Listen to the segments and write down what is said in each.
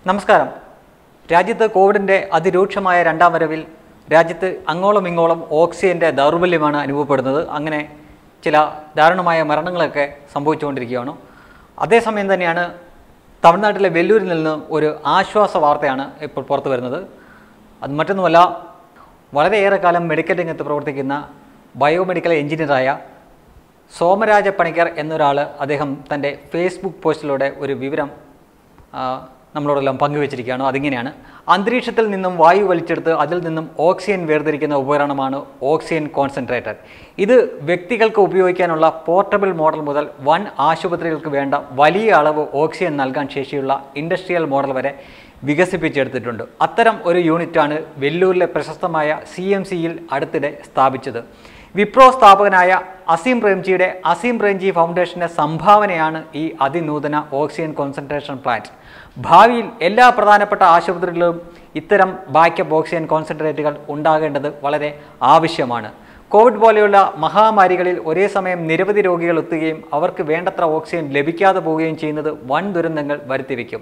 നമസ്കാരം രാജ്യത്ത് കോവിഡിൻ്റെ അതിരൂക്ഷമായ രണ്ടാം വരവിൽ രാജ്യത്ത് അങ്ങോളം ഇങ്ങോളം ഓക്സിജൻ്റെ ദൗർബല്യമാണ് അനുഭവപ്പെടുന്നത് അങ്ങനെ ചില ദാരുണമായ മരണങ്ങളൊക്കെ സംഭവിച്ചുകൊണ്ടിരിക്കുകയാണ് അതേസമയം തന്നെയാണ് തമിഴ്നാട്ടിലെ വെല്ലൂരിൽ നിന്ന് ഒരു ആശ്വാസ വാർത്തയാണ് ഇപ്പോൾ പുറത്തു വരുന്നത് അത് മറ്റൊന്നുമല്ല വളരെയേറെ കാലം മെഡിക്കൽ രംഗത്ത് പ്രവർത്തിക്കുന്ന ബയോമെഡിക്കൽ എഞ്ചിനീയറായ സോമരാജ പണിക്കർ എന്നൊരാൾ അദ്ദേഹം തൻ്റെ ഫേസ്ബുക്ക് പോസ്റ്റിലൂടെ ഒരു വിവരം ആ, നമ്മളോടെല്ലാം പങ്കുവച്ചിരിക്കുകയാണ് അതിങ്ങനെയാണ് അന്തരീക്ഷത്തിൽ നിന്നും വായു വലിച്ചെടുത്ത് അതിൽ നിന്നും ഓക്സിജൻ വേർതിരിക്കുന്ന ഉപകരണമാണ് ഓക്സിജൻ കോൺസെൻട്രേറ്റർ ഇത് വ്യക്തികൾക്ക് ഉപയോഗിക്കാനുള്ള പോർട്ടബിൾ മോഡൽ മുതൽ വൻ ആശുപത്രികൾക്ക് വേണ്ട വലിയ അളവ് ഓക്സിജൻ നൽകാൻ ശേഷിയുള്ള ഇൻഡസ്ട്രിയൽ മോഡൽ വരെ വികസിപ്പിച്ചെടുത്തിട്ടുണ്ട് അത്തരം ഒരു യൂണിറ്റാണ് വെല്ലൂരിലെ പ്രശസ്തമായ സി എം സിയിൽ അടുത്തിടെ സ്ഥാപിച്ചത് വിപ്രോ സ്ഥാപകനായ അസീം പ്രേംജിയുടെ അസീം പ്രേംജി ഫൗണ്ടേഷന്റെ സംഭാവനയാണ് ഈ അതിനൂതന ഓക്സിജൻ കോൺസെൻട്രേഷൻ പ്ലാന്റ് ഭാവിയിൽ എല്ലാ പ്രധാനപ്പെട്ട ആശുപത്രികളിലും ഇത്തരം ബാക്കപ്പ് ഓക്സിജൻ കോൺസെൻട്രേറ്റുകൾ ഉണ്ടാകേണ്ടത് വളരെ ആവശ്യമാണ് കോവിഡ് പോലെയുള്ള മഹാമാരികളിൽ ഒരേ സമയം നിരവധി രോഗികൾ എത്തുകയും അവർക്ക് വേണ്ടത്ര ഓക്സിജൻ ലഭിക്കാതെ പോവുകയും ചെയ്യുന്നത് വൻ ദുരന്തങ്ങൾ വരുത്തിവെക്കും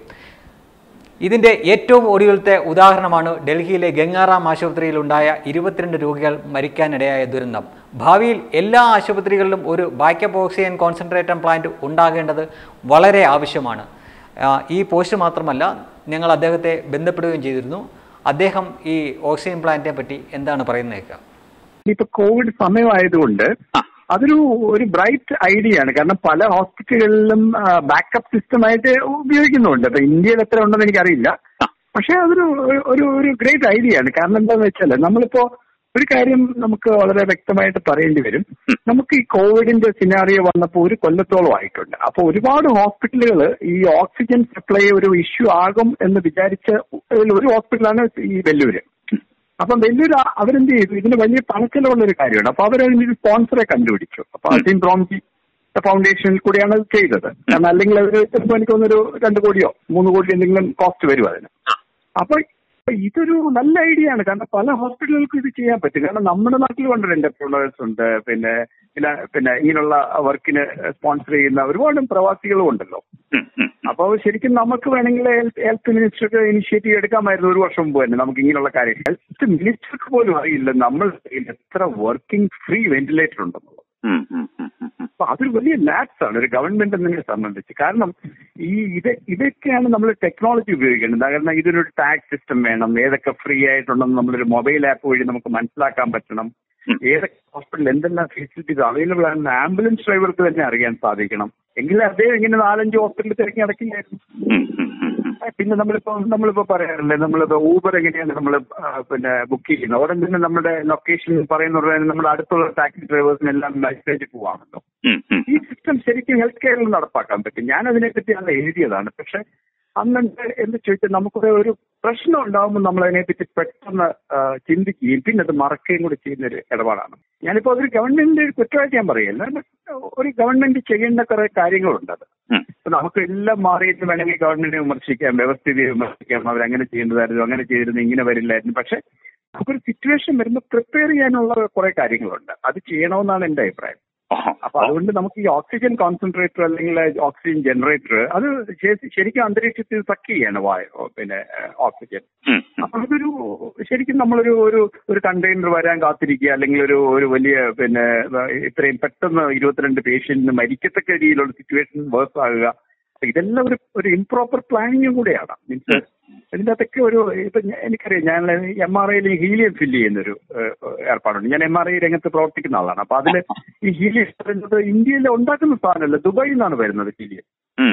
ഇതിന്റെ ഏറ്റവും ഒടുവിലത്തെ ഉദാഹരണമാണ് ഡൽഹിയിലെ ഗംഗാറാം ആശുപത്രിയിൽ ഉണ്ടായ ഇരുപത്തിരണ്ട് രോഗികൾ മരിക്കാനിടയായ ദുരന്തം ഭാവിയിൽ എല്ലാ ആശുപത്രികളിലും ഒരു ബാക്കപ്പ് ഓക്സിജൻ കോൺസെൻട്രേറ്റർ പ്ലാന്റ് ഉണ്ടാകേണ്ടത് വളരെ ആവശ്യമാണ് ആ, ഈ പോസ്റ്റ് മാത്രമല്ല ഞങ്ങൾ അദ്ദേഹത്തെ ബന്ധപ്പെടുകയും ചെയ്തിരുന്നു അദ്ദേഹം ഈ ഓക്സിജൻ പ്ലാന്റിനെ പറ്റി എന്താണ് പറയുന്നത് കേൾക്കുക ഇപ്പൊ കോവിഡ് സമയമായതുകൊണ്ട് അതൊരു ഒരു ബ്രൈറ്റ് ഐഡിയ ആണ് കാരണം പല ഹോസ്പിറ്റലുകളിലും ബാക്കപ്പ് സിസ്റ്റം ആയിട്ട് ഉപയോഗിക്കുന്നുണ്ട് അപ്പൊ ഇന്ത്യയിൽ എത്ര ഉണ്ടെന്ന് എനിക്കറിയില്ല പക്ഷെ അതൊരു ഒരു- ഒരു ഒരു ഗ്രേറ്റ് ഐഡിയ ആണ് കാരണം എന്താണെന്ന് വെച്ചാൽ നമ്മളിപ്പോ ഒരു കാര്യം നമുക്ക് വളരെ വ്യക്തമായിട്ട് പറയേണ്ടി വരും നമുക്ക് ഈ കോവിഡിന്റെ സിനാറിയോ വന്നപ്പോൾ ഒരു കൊല്ലത്തോളം ആയിട്ടുണ്ട് അപ്പൊ ഒരുപാട് ഹോസ്പിറ്റലുകൾ ഈ ഓക്സിജൻ സപ്ലൈ ഒരു ഇഷ്യൂ ആകും എന്ന് വിചാരിച്ച ഒരു ഹോസ്പിറ്റലാണ് ഈ വെല്ലൂര് അപ്പം വലിയൊരു ആ- അവരെന്ത് ചെയ്തു ഇതിന് വലിയ പണച്ചെലവുള്ള ഒരു കാര്യമാണ് അപ്പൊ അവരതിനൊരു സ്പോൺസറെ കണ്ടുപിടിച്ചു അപ്പൊ അസീം ബ്രോംജി ഫൗണ്ടേഷനിൽ കൂടിയാണ് അത് ചെയ്തത് കാരണം അല്ലെങ്കിൽ അവർ ചിലപ്പോൾ എനിക്ക് തോന്നുന്നൊരു രണ്ട് കോടിയോ മൂന്ന് കോടി എന്തെങ്കിലും കോസ്റ്റ് വരും അതിന് അപ്പൊ ഇതൊരു നല്ല ഐഡിയ ആണ് കാരണം പല ഹോസ്പിറ്റലുകൾക്കും ഇത് ചെയ്യാൻ പറ്റും കാരണം നമ്മുടെ നാട്ടിൽ കണ്ടൊരു എന്റർപ്രണേഴ്സ് ഉണ്ട് പിന്നെ പിന്നെ പിന്നെ ഇങ്ങനെയുള്ള വർക്കിന് സ്പോൺസർ ചെയ്യുന്ന ഒരുപാട് പ്രവാസികളും ഉണ്ടല്ലോ അപ്പൊ ശരിക്കും നമുക്ക് വേണമെങ്കിൽ ഹെൽത്ത് മിനിസ്റ്റർക്ക് ഇനിഷ്യേറ്റീവ് എടുക്കാമായിരുന്നു ഒരു വർഷം മുമ്പ് തന്നെ നമുക്ക് ഇങ്ങനെയുള്ള കാര്യങ്ങൾ ഹെൽത്ത് മിനിസ്റ്റർക്ക് പോലും അറിയില്ല നമ്മൾ എത്ര വർക്കിംഗ് ഫ്രീ വെന്റിലേറ്റർ ഉണ്ടെന്നുള്ളത് അപ്പൊ അതൊരു വലിയ ലാപ്സ് ആണ് ഒരു ഗവൺമെന്റ് എന്നതിനെ സംബന്ധിച്ച് കാരണം ഈ ഇത് ഇതൊക്കെയാണ് നമ്മൾ ടെക്നോളജി ഉപയോഗിക്കേണ്ടത് കാരണം ഇതിനൊരു ടാക്സ് സിസ്റ്റം വേണം ഏതൊക്കെ ഫ്രീ ആയിട്ടുണ്ടെന്ന് നമ്മളൊരു മൊബൈൽ ആപ്പ് വഴി നമുക്ക് മനസ്സിലാക്കാൻ പറ്റണം ഏതൊക്കെ ഹോസ്പിറ്റലിൽ എന്തെല്ലാം ഫെസിലിറ്റീസ് അവൈലബിൾ ആണെന്ന് ആംബുലൻസ് ഡ്രൈവർക്ക് തന്നെ അറിയാൻ സാധിക്കണം എങ്കിലും അദ്ദേഹം ഇങ്ങനെ നാലഞ്ച് ഹോസ്പിറ്റലിൽ തിരക്കി നടക്കില്ലായിരുന്നു പിന്നെ നമ്മളിപ്പോ നമ്മളിപ്പോ പറയാറില്ലേ നമ്മളിപ്പോ ഊബർ എങ്ങനെയാണ് നമ്മൾ പിന്നെ ബുക്ക് ചെയ്യുന്നത് ഉടൻ തന്നെ നമ്മുടെ ലൊക്കേഷൻ പറയുന്ന നമ്മുടെ അടുത്തുള്ള ടാക്സി ഡ്രൈവേഴ്സിനെല്ലാം മെസ്സേജ് പോവാണല്ലോ ഈ സിസ്റ്റം ശരിക്കും ഹെൽത്ത് കെയറിൽ നടപ്പാക്കാൻ പറ്റും ഞാൻ അതിനെപ്പറ്റി അന്ന് എഴുതിയതാണ് പക്ഷെ അന്നുണ്ട് എന്ന് ചോദിച്ചാൽ നമുക്കൊരു ഒരു പ്രശ്നം ഉണ്ടാകുമ്പോൾ നമ്മൾ അതിനെപ്പറ്റി പെട്ടെന്ന് ആ, ചിന്തിക്കുകയും പിന്നെ അത് മറക്കുകയും കൂടി ചെയ്യുന്ന ഒരു ഇടപാടാണ് ഞാനിപ്പോ അതൊരു ഗവൺമെന്റിന്റെ ഒരു കുറ്റമായിട്ട് ഞാൻ പറയല്ല ഒരു ഗവൺമെന്റ് ചെയ്യേണ്ട കുറെ കാര്യങ്ങളുണ്ട് അത് ഇപ്പൊ നമുക്ക് എല്ലാം മാറിയിട്ട് വേണമെങ്കിൽ ഗവൺമെന്റിനെ വിമർശിക്കാം വ്യവസ്ഥിതിയെ വിമർശിക്കാം അവരങ്ങനെ ചെയ്യേണ്ടതായിരുന്നു അങ്ങനെ ചെയ്തിരുന്നു ഇങ്ങനെ വരില്ലായിരുന്നു പക്ഷെ നമുക്കൊരു സിറ്റുവേഷൻ വരുമ്പോൾ പ്രിപ്പയർ ചെയ്യാനുള്ള കുറെ കാര്യങ്ങളുണ്ട് അത് ചെയ്യണമെന്നാണ് എന്റെ അഭിപ്രായം അപ്പൊ അതുകൊണ്ട് നമുക്ക് ഈ ഓക്സിജൻ കോൺസെൻട്രേറ്റർ അല്ലെങ്കിൽ ഓക്സിജൻ ജനറേറ്റർ അത് ശരി- ശരിക്കും അന്തരീക്ഷത്തിൽ സക്ക് ചെയ്യാണ് വായു പിന്നെ ഓക്സിജൻ അപ്പൊ അതൊരു ശരിക്കും നമ്മളൊരു ഒരു ഒരു കണ്ടെയ്നർ വരാൻ കാത്തിരിക്കുക അല്ലെങ്കിൽ ഒരു ഒരു വലിയ പിന്നെ ഇത്രയും പെട്ടെന്ന് ഇരുപത്തിരണ്ട് പേഷ്യന്റിന് മരിക്കത്തക്ക രീതിയിലുള്ള സിറ്റുവേഷൻ വേഴ്സ് ആകുക അപ്പൊ ഇതെല്ലാം ഒരു ഒരു ഇംപ്രോപ്പർ പ്ലാനിങ്ങും കൂടെയാണ് മീൻസ് ഇതിന്റെ അകത്തൊക്കെ ഒരു ഇപ്പൊ ഞ- എനിക്കറിയാം ഞാൻ എം ആർ ഐയിൽ ഹീലിയം ഫില്ല് ചെയ്യുന്ന ഒരു ഏർപ്പാടുണ്ട് ഞാൻ എം ആർ ഐ രംഗത്ത് പ്രവർത്തിക്കുന്ന ആളാണ് അപ്പൊ അതില് ഈ ഹീലിയം പറയുന്നത് ഇന്ത്യയിൽ ഉണ്ടാക്കുന്ന സാധനമല്ല ദുബായിൽ നിന്നാണ് വരുന്നത് ഹീലിയം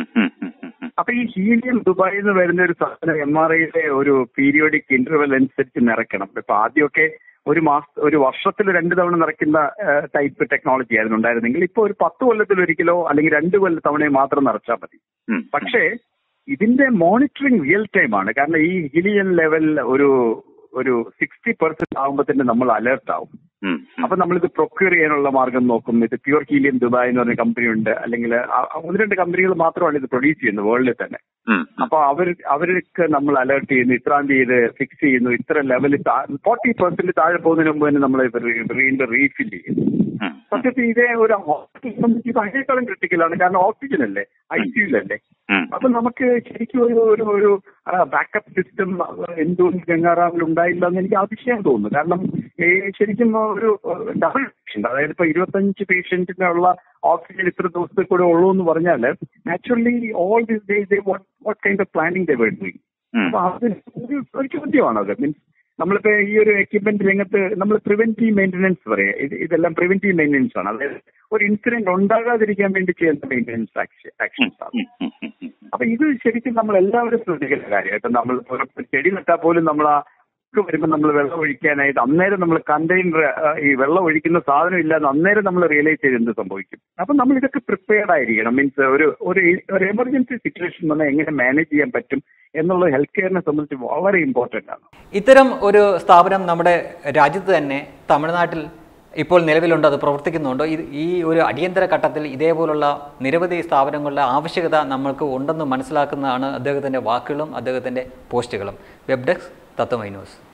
അപ്പൊ ഈ ഹീലിയം ദുബായിൽ നിന്ന് വരുന്ന ഒരു സാധനം എം ആർ ഐയിലെ ഒരു പീരിയോഡിക് ഇന്റർവെൽ അനുസരിച്ച് നിറയ്ക്കണം ഇപ്പൊ ആദ്യമൊക്കെ ഒരു മാസ ഒരു വർഷത്തിൽ രണ്ട് തവണ നിറയ്ക്കുന്ന ടൈപ്പ് ടെക്നോളജി ആയിരുന്നു ഉണ്ടായിരുന്നെങ്കിൽ ഇപ്പൊ ഒരു പത്ത് കൊല്ലത്തിൽ ഒരിക്കലോ അല്ലെങ്കിൽ രണ്ട് കൊല്ല തവണയോ മാത്രം നിറച്ചാൽ മതി പക്ഷേ ഇതിന്റെ മോണിറ്ററിംഗ് റിയൽ ടൈം ആണ് കാരണം ഈ ഹീലിയൻ ലെവൽ ഒരു ഒരു സിക്സ്റ്റി പെർസെന്റ് ആകുമ്പോൾ തന്നെ നമ്മൾ അലേർട്ട് ആവും അപ്പൊ നമ്മളിത് പ്രൊക്യൂർ ചെയ്യാനുള്ള മാർഗം നോക്കും ഇത് പ്യൂർ ഹീലിയം ദുബായ് എന്ന് പറഞ്ഞ കമ്പനി ഉണ്ട് അല്ലെങ്കിൽ ആ- ആ ഒന്ന് രണ്ട് കമ്പനികൾ മാത്രമാണ് ഇത് പ്രൊഡ്യൂസ് ചെയ്യുന്നത് വേൾഡിൽ തന്നെ അപ്പൊ അവർ അവർക്ക് നമ്മൾ അലേർട്ട് ചെയ്യുന്നു ഇത്രാം തീയതി ഇത് ഫിക്സ് ചെയ്യുന്നു ഇത്ര ലെവലിൽ ഫോർട്ടി പെർസെന്റ് താഴെ പോകുന്നതിന് മുമ്പ് തന്നെ നമ്മൾ വീണ്ടും റീഫിൽ ചെയ്യും ഉം. സത്യത്തിൽ ഇതേ ഒരു ഹോസ്പിറ്റൽ സംബന്ധിച്ച് ഇത് അതിനേക്കാളും ക്രിട്ടിക്കലാണ് കാരണം ഓക്സിജൻ അല്ലേ ഐ സിയുലല്ലേ ഉം. അപ്പൊ നമുക്ക് ശരിക്കും ഒരു ഒരു ഒരു ബാക്കപ്പ് സിസ്റ്റം എന്തുകൊണ്ട് ഗംഗാറാമിൽ ഉണ്ടായില്ല എന്ന് എനിക്ക് അതിശയം തോന്നുന്നു കാരണം ഈ ശരിക്കും ഒരു ഡബിൾ പേഷ്യന്റ് അതായത് ഇപ്പൊ ഇരുപത്തഞ്ച് പേഷ്യന്റിനുള്ള ഓക്സിജൻ ഇത്ര ദിവസത്തിൽ കൂടെ ഉള്ളൂ എന്ന് പറഞ്ഞാൽ naturally all this days what kind of planning they were doing ഉം. അപ്പൊ അത് ഒരു ഒരു ചോദ്യമാണ് അത് മീൻസ് നമ്മളിപ്പോ ഈ ഒരു എക്യുപ്മെന്റ് രംഗത്ത് നമ്മൾ പ്രിവെന്റീവ് മെയിന്റനൻസ് പറയാം ഇത് ഇതെല്ലാം പ്രിവെന്റീവ് മെയിന്റനൻസ് ആണ് അതായത് ഒരു ഇൻസിഡന്റ് ഉണ്ടാകാതിരിക്കാൻ വേണ്ടി ചെയ്യുന്ന മെയിന്റനൻസ് ആക്ഷൻസ് ആണ് ഉം, ഉം, ഉം, ഉം. അപ്പൊ ഇത് ശരിക്കും നമ്മൾ എല്ലാവരും ശ്രദ്ധിക്കേണ്ട കാര്യം ഇപ്പൊ നമ്മൾ ഒരു ചെടി നട്ടാൽ പോലും നമ്മൾ ആ ഒക്കെ വരുമ്പോൾ നമ്മൾ വെള്ളം ഒഴിക്കാനായിട്ട് അന്നേരം നമ്മൾ കണ്ടെയ്നർ ഈ വെള്ളം ഒഴിക്കുന്ന സാധനം ഇല്ലാതെ അന്നേരം നമ്മൾ റിയലൈസ് ചെയ്ത് എന്ത് സംഭവിക്കും അപ്പൊ നമ്മൾ ഇതൊക്കെ പ്രിപ്പയർഡ് ആയിരിക്കണം മീൻസ് ഒരു ഒരു ഒരു എമർജൻസി സിറ്റുവേഷൻ വന്നാൽ എങ്ങനെ മാനേജ് ചെയ്യാൻ പറ്റും എന്നുള്ളത് ഹെൽത്ത് കെയറിനെ സംബന്ധിച്ച് വളരെ ഇമ്പോർട്ടന്റ് ആണ് ഇത്തരം ഒരു സ്ഥാപനം നമ്മുടെ രാജ്യത്ത് തന്നെ തമിഴ്നാട്ടിൽ ഇപ്പോൾ നിലവിലുണ്ട് അത് പ്രവർത്തിക്കുന്നുണ്ടോ ഇത് ഈ ഒരു അടിയന്തര ഘട്ടത്തിൽ ഇതേപോലുള്ള നിരവധി സ്ഥാപനങ്ങളുടെ ആവശ്യകത നമ്മൾക്ക് ഉണ്ടെന്ന് മനസ്സിലാക്കുന്നതാണ് അദ്ദേഹത്തിൻ്റെ വാക്കുകളും അദ്ദേഹത്തിൻ്റെ പോസ്റ്റുകളും വെബ് ഡെസ്ക് തത്വമൈ ന്യൂസ്